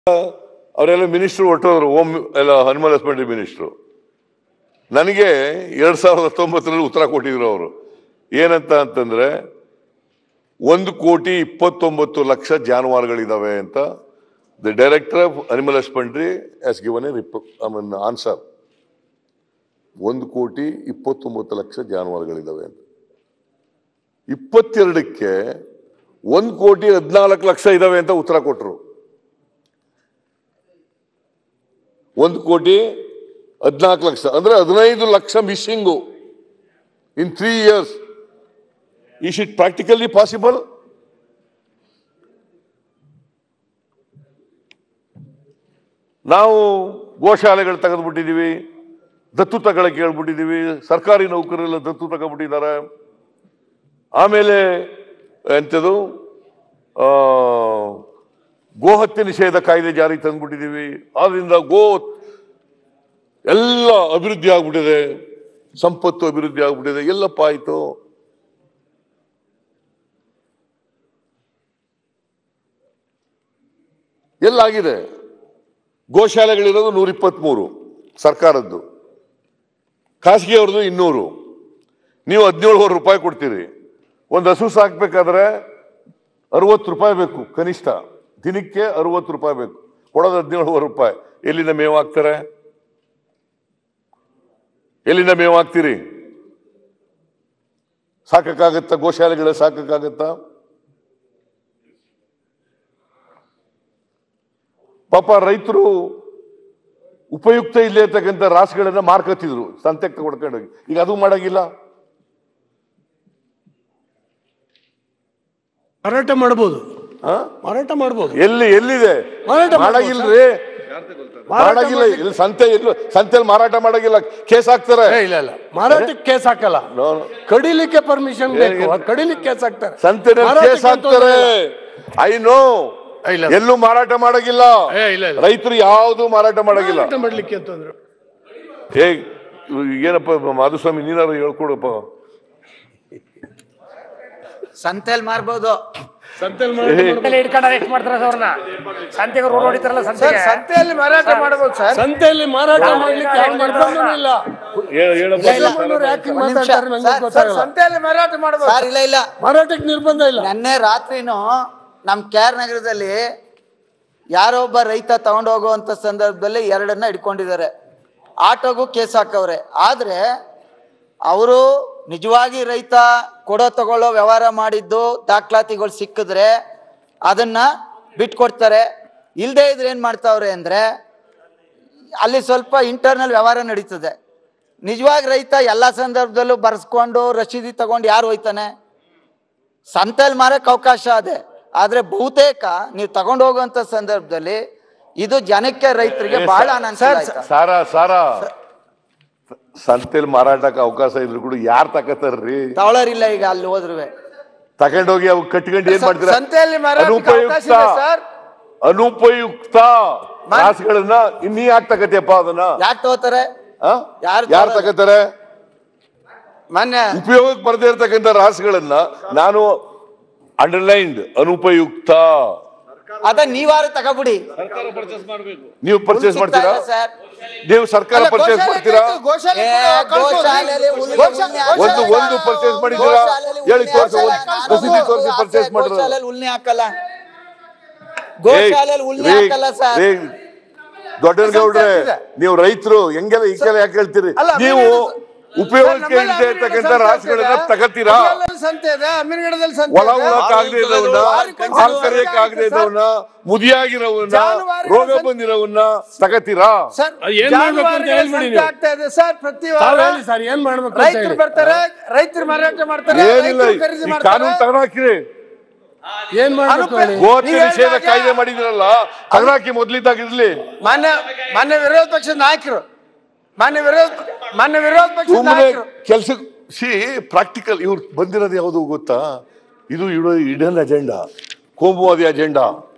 ಅವರೆಲ್ಲ ಮಿನಿಸ್ಟ್ರು ಹೊರಟೋದ್ರು ಹೋಮ್ ಎಲ್ಲ ಅನಿಮಲ್ ಹಸ್ಬೆಂಡ್ರಿ ಮಿನಿಸ್ಟ್ರು ನನಗೆ ಎರಡ್ ಸಾವಿರದ ಹತ್ತೊಂಬತ್ತರಲ್ಲಿ ಉತ್ತರ ಕೊಟ್ಟಿದ್ರು ಅವರು ಏನಂತ ಅಂತಂದ್ರೆ ಒಂದು ಕೋಟಿ ಇಪ್ಪತ್ತೊಂಬತ್ತು ಲಕ್ಷ ಜಾನುವಾರುಗಳಿದಾವೆ ಅಂತ the director of animal husbandry has given a rep I mean answer ಒಂದು ಕೋಟಿ ಇಪ್ಪತ್ತೊಂಬತ್ತು ಲಕ್ಷ ಜಾನುವಾರುಗಳಿದಾವೆ ಅಂತ ಇಪ್ಪತ್ತೆರಡಕ್ಕೆ ಒಂದು ಕೋಟಿ ಹದಿನಾಲ್ಕು ಲಕ್ಷ ಇದಾವೆ ಅಂತ ಉತ್ತರ ಕೊಟ್ಟರು ಒಂದು ಕೋಟಿ ಹದಿನಾಲ್ಕು ಲಕ್ಷ ಅಂದ್ರೆ ಹದಿನೈದು ಲಕ್ಷ missing in three years is it practically possible ನಾವು ಗೋಶಾಲೆಗಳು ತೆಗೆದುಬಿಟ್ಟಿದೀವಿ ದತ್ತು ತಗೊಳಕ್ಕೆ ಹೇಳ್ಬಿಟ್ಟಿದೀವಿ ಸರ್ಕಾರಿ ನೌಕರರೆಲ್ಲ ದತ್ತು ತಗೊಬಿಟ್ಟಿದ್ದಾರೆ ಆಮೇಲೆ ಎಂಥದು ಆ, ಗೋಹತ್ಯೆ ನಿಷೇಧ ಕಾಯ್ದೆ ಜಾರಿಗೆ ತಂದ್ಬಿಟ್ಟಿದೀವಿ ಆದ್ರಿಂದ ಗೋ ಎಲ್ಲ ಅಭಿವೃದ್ಧಿ ಆಗ್ಬಿಟ್ಟಿದೆ ಸಂಪತ್ತು ಅಭಿವೃದ್ಧಿ ಆಗ್ಬಿಟ್ಟಿದೆ ಎಲ್ಲಪ್ಪ ಆಯ್ತು ಎಲ್ಲಾಗಿದೆ ಗೋಶಾಲೆಗಳಿರೋದು ನೂರ ಇಪ್ಪತ್ಮೂರು ಸರ್ಕಾರದ್ದು ಖಾಸಗಿಯವ್ರದ್ದು ಇನ್ನೂರು ನೀವು ಹದಿನೇಳುವರೆ ರೂಪಾಯಿ ಕೊಡ್ತೀರಿ ಒಂದು ಹಸು ಸಾಕ್ಬೇಕಾದ್ರೆ ಅರವತ್ತು ರೂಪಾಯಿ ಬೇಕು ಕನಿಷ್ಠ ದಿನಕ್ಕೆ ಅರವತ್ತು ರೂಪಾಯಿ ಬೇಕು ಕೊಡೋದು ಹದಿನೇಳುವರೆ ರೂಪಾಯಿ ಎಲ್ಲಿಂದ ಮೇವು ಹಾಕ್ತಾರೆ ಎಲ್ಲಿಂದ ಮೇವು ಹಾಕ್ತೀರಿ ಸಾಕಕ್ಕಾಗತ್ತಾ ಗೋಶಾಲೆಗಳ ಸಾಕಕ್ಕಾಗತ್ತಾ ಪಾಪ ರೈತರು ಉಪಯುಕ್ತ ಇಲ್ಲೇ ಇರ್ತಕ್ಕಂಥ ರಾಸುಗಳನ್ನ ಮಾರ್ಕತ್ತಿದ್ರು ಸಂತೆಗೆ ತಗೊಂಡ್ಕೊಂಡೋಗಿ ಈಗ ಅದು ಮಾಡಂಗಿಲ್ಲ ಮಾರಾಟ ಮಾಡ್ಬೋದು ಆ? ಮಾರಾಟ ಮಾಡ್ಬೋದು ಎಲ್ಲಿ ಎಲ್ಲಿದೆ ಮಾರಾಟ ಮಾಡ್ಬೋದು ಮಾಡಂಗಿಲ್ರಿ ಮಾಡಂಗಿಲ್ಲ ಇಲ್ಲಿ ಸಂತೆ ಎಲ್ಲೂ ಸಂತೆಯಲ್ಲಿ ಮಾರಾಟ ಮಾಡಂಗಿಲ್ಲ ಕೇಸ್ ಹಾಕ್ತಾರೆ ಏ, ಇಲ್ಲ ಇಲ್ಲ ಮಾರಾಟಕ್ಕೆ ಕೇಸ್ ಹಾಕಲ್ಲ No, no. ಕಡಿಲಿಕ್ಕೆ ಪರ್ಮಿಷನ್ ಬೇಕು ಆ ಕಡಿಲಿಕ್ಕೆ ಕೇಸ್ ಹಾಕ್ತಾರೆ ಸಂತೆನಲ್ಲಿ ಮಾರಾಟಕ್ಕೆ ಕೇಸ್ ಹಾಕ್ತಾರೆ ಐ ನೋ ಇಲ್ಲ. ಎಲ್ಲೂ ಮಾರಾಟ ಮಾಡಂಗಿಲ್ಲ ಏ, ಇಲ್ಲ, ಇಲ್ಲ. ರೈತರು ಯಾವುದು ಮಾರಾಟ ಮಾಡಂಗಿಲ್ಲ ಮಾರಾಟ ಮಾಡ್ಲಿಕ್ಕೆ ಅಂತಂದ್ರು ಏ ಏನಪ್ಪ ಮಾಧುಸ್ವಾಮಿ ನೀನಾರು ಹೇಳ್ಕೊಡಪ್ಪ ಸಂತೆಲ್ ಮಾರ್ಬೋದು ಸಂತೆಲ್ ಮಾರಾಟ ಏ, ಮಾಡ್ಬೋದು. ಇಟ್ಕೊಂಡು ಅರೆಸ್ಟ್ ಮಾಡ್ತಾರೆ ಸರ್ ಅವ್ರನ್ನ ಸಂತೆಗೆ ರೋಡ್ ಹೊಡಿತಾರಲ್ಲ ಸರ್ ಸಂತೆಗೆ ಸಂತೆಯಲ್ಲಿ ಮಾರಾಟ ಮಾಡಬಹುದು ಸರ್ ಸಂತೆಯಲ್ಲಿ ಮಾರಾಟ ಮಾಡ್ಲಿಕ್ಕೆ ಯಾವ ನಿರ್ಬಂಧನೂ ಇಲ್ಲ ಹೇಳ- ಹೇಳಪ್ಪ ಮುಸಲ್ಮಾನರು ಯಾಕೆ ಹಿಂಗ್ ಒಂದ್ ನಿಮಿಷ. ಮಾತಾಡ್ತಾರೆ ನಂಗೆ ಸರ್, ಸರ್, ಗೊತ್ತಾಗಲ್ಲ ಸಂತೆಯಲ್ಲಿ ಮಾರಾಟ ಮಾಡಬಹುದು ಸರ್ ಇಲ್ಲ ಇಲ್ಲ ಮಾರಾಟಕ್ಕೆ ನಿರ್ಬಂಧ ಇಲ್ಲ ನೆನ್ನೆ ರಾತ್ರಿನೂ ನಮ್ ಕೆ ಆರ್ ನಗರದಲ್ಲಿ ಯಾರೋ ಒಬ್ಬ ರೈತ ತಗೊಂಡು ಹೋಗುವಂತ ಸಂದರ್ಭದಲ್ಲಿ ಎರಡನ್ನ ಇಟ್ಕೊಂಡಿದ್ದಾರೆ ಆಟೋಗೂ ಕೇಸ್ ಹಾಕವ್ರೆ ಆದ್ರೆ ಅವರು ನಿಜವಾಗಿ ರೈತ ಕೊಡೋ ತಗೊಳ್ಳೋ ವ್ಯವಹಾರ ಮಾಡಿದ್ದು ದಾಖಲಾತಿಗಳು ಸಿಕ್ಕಿದ್ರೆ ಅದನ್ನ ಬಿಟ್ಕೊಡ್ತಾರೆ ಇಲ್ದೇ ಇದ್ರೆ ಏನ್ ಮಾಡ್ತಾವ್ರೆ ಅಂದ್ರೆ ಅಲ್ಲಿ ಸ್ವಲ್ಪ ಇಂಟರ್ನಲ್ ವ್ಯವಹಾರ ನಡೀತದೆ ನಿಜವಾಗಿ ರೈತ ಎಲ್ಲ ಸಂದರ್ಭದಲ್ಲೂ ಬರ್ಸ್ಕೊಂಡು ರಸೀದಿ ತಗೊಂಡು ಯಾರು ಹೋಯ್ತಾನೆ ಸಂತೆಲ್ ಮಾರಕ್ ಅವಕಾಶ ಇದೆ ಆದ್ರೆ ಬಹುತೇಕ ನೀವು ತಗೊಂಡು ಹೋಗುವಂತ ಸಂದರ್ಭದಲ್ಲಿ ಇದು ಜನಕ್ಕೆ ರೈತರಿಗೆ ಬಹಳ ಅನನುಕೂಲ ಆಯ್ತು. ಸಾರ ಸಾರ ಸಂತೆಯಲ್ಲಿ ಮಾರಾಟಕ್ಕೆ ಅವಕಾಶ ಇದ್ರು ಕೂಡ ಯಾರು ತಕತಾರ್ರಿ ತಗೊಳ್ಳೋರಿಲ್ಲ ಈಗ ಅಲ್ಲಿ ಹೋದ್ರುವೆ ತಗೊಂಡೋಗಿ ಅವ್ ಕಟ್ಕೊಂಡು ಏನ್ ಮಾಡ್ತೀರಾ ಸಂತೆಯಲ್ಲಿ ಮಾರಾಟಕ್ಕೆ ಅವಕಾಶ ಇದೆ ಸರ್. ಅನುಪಯುಕ್ತ ರಾಸುಗಳನ್ನ ಇನ್ನೀ ಯಾಕೆ ತಗತಿಯಪ್ಪ ಅದನ್ನ ಯಾಕೆ ತಗೋತಾರೆ ಆ? ಯಾರು ಯಾರು ತಗೊಳ್ಳಲ್ಲ? ತಗತಾರೆ ಮೊನ್ನೆ ಉಪಯೋಗಕ್ಕೆ ಬರದೇ ಇರತಕ್ಕಂಥ ರಾಸುಗಳನ್ನ ನಾನು ಅಂಡರ್ಲೈನ್ಡ್ ಅನುಪಯುಕ್ತ ಅದ ನೀವಾರು ತಗೋಬಿಡಿ ನೀವು ಪರ್ಚೇಸ್ ಮಾಡ್ತೀರಾ ಸರ್ ನೀವು ಸರ್ಕಾರ ಪರ್ಚೇಸ್ ಮಾಡ್ತೀರಾ ಏ, ಗೋಶಾಲೆಯಲ್ಲಿ ಹುಲ್ಲು- ಹುಲ್ಲು ಒಂದು ಒಂದು ಪರ್ಚೇಸ್ ಮಾಡಿದ್ದೀರಾ ಹೇಳಿ ತೋರಿಸಿ ರಸೀದಿ ತೋರಿಸಿ ಪರ್ಚೇಸ್ ಮಾಡಿದ್ರು ಗೋಶಾಲೆಯಲ್ಲಿ ಉಲ್ನೆ ಹಾಕಲ್ಲ ಗೋಶಾಲೆಯಲ್ಲಿ ಉಲ್ನೆ ಏ, ಹಾಕಲ್ಲ ಸರ್ ಏ, ದೊಡ್ಡನಗೌಡ್ರೆ ಇದೆ. ನೀವು ರೈತರು ಹೆಂಗೆಲ್ಲ ಹಿಂಗೆಲ್ಲ ಯಾಕೆ ಹೇಳ್ತೀರಿ ಅಲ್ಲ, ನೀವು ಅಮೀರ್ಗಢ- ಉಪಯೋಗಕ್ಕೆ ಇಲ್ಲದೆ ಇರ್ತಕ್ಕಂಥ ರಾಸುಗಳನ್ನ ತಗತ್ತೀರಾ ಸಂತೆ ಇದೆ ಅಮೀರ್ಗಢದಲ್ಲಿ ಸಂತೆ ಒಳ ಇದೆ. ಉಳಕ್ ಆಗದೆ ಇದ್ದವನ್ನ ವಾರಕ್ಕೊಂದು ಹಾಲ್ ಕರೆಯಕ್ ಆಗದೆ ಇದ್ದವನ್ನ ಮುದಿಯಾಗಿರೋವನ್ನ ಜಾನುವಾರುಗಳ ರೋಗ ಸಂತೆ- ಬಂದಿರೋವನ್ನ ತಗತ್ತೀರಾ ಸರ್ ಅದು ಏನ್ ಮಾಡ್ಬೇಕು ಅಂತ ಜಾನುವಾರುಗಳ ಹೇಳ್ಬಿಡಿ ಸಂತೆ ನೀವು. ಆಗ್ತಾ ಇದೆ ಸರ್ ಪ್ರತಿ ವಾರ ತಾವ್ ಹೇಳಿ ಸರ್ ಏನ್ ಮಾಡ್ಬೇಕು ಅಂತ ರೈತರು ಹೇಳಿ ಬರ್ತಾರೆ ರೈತರು ಮಾರಾಟ ಮಾಡ್ತಾರೆ ಏನಿಲ್ಲ ರೈತರು ಖರೀದಿ ಈ ಮಾಡ್ತಾರೆ ಕಾನೂನು ತಗೊಂಡಾಕ್ರಿ ಏನ್ ಮಾಡ್ಬೇಕು ಹೇಳಿ ಗೋಹತ್ಯೆ ನೀವ್ ನಿಷೇಧ ಹೇಳ್ದಾಗ- ಕಾಯ್ದೆ ಮಾಡಿದ್ರಲ್ಲ ತಗೊಂಡಾಕಿ ಮೊದ್ಲಿದ್ದಾಗಿರ್ಲಿ ಮಾನ್ಯ ಮಾನ್ಯ ವಿರೋಧ ಪಕ್ಷದ ನಾಯಕರು ಮಾನ್ಯ ವಿರೋಧ ಮಾನ್ಯ ವಿರೋಧ ಪಕ್ಷದ ಸುಮ್ಮನೆ ನಾಯಕರು ಕೆಲ್ಸಕ್ಕೆ ಸಿ ಪ್ರಾಕ್ಟಿಕಲ್ ಇವ್ರು ಬಂದಿರೋದು ಯಾವುದು ಗೊತ್ತಾ ಇದು ಇಡೋ ಇಡನ್ ಅಜೆಂಡಾ ಕೋಮುವಾದಿ ಅಜೆಂಡಾ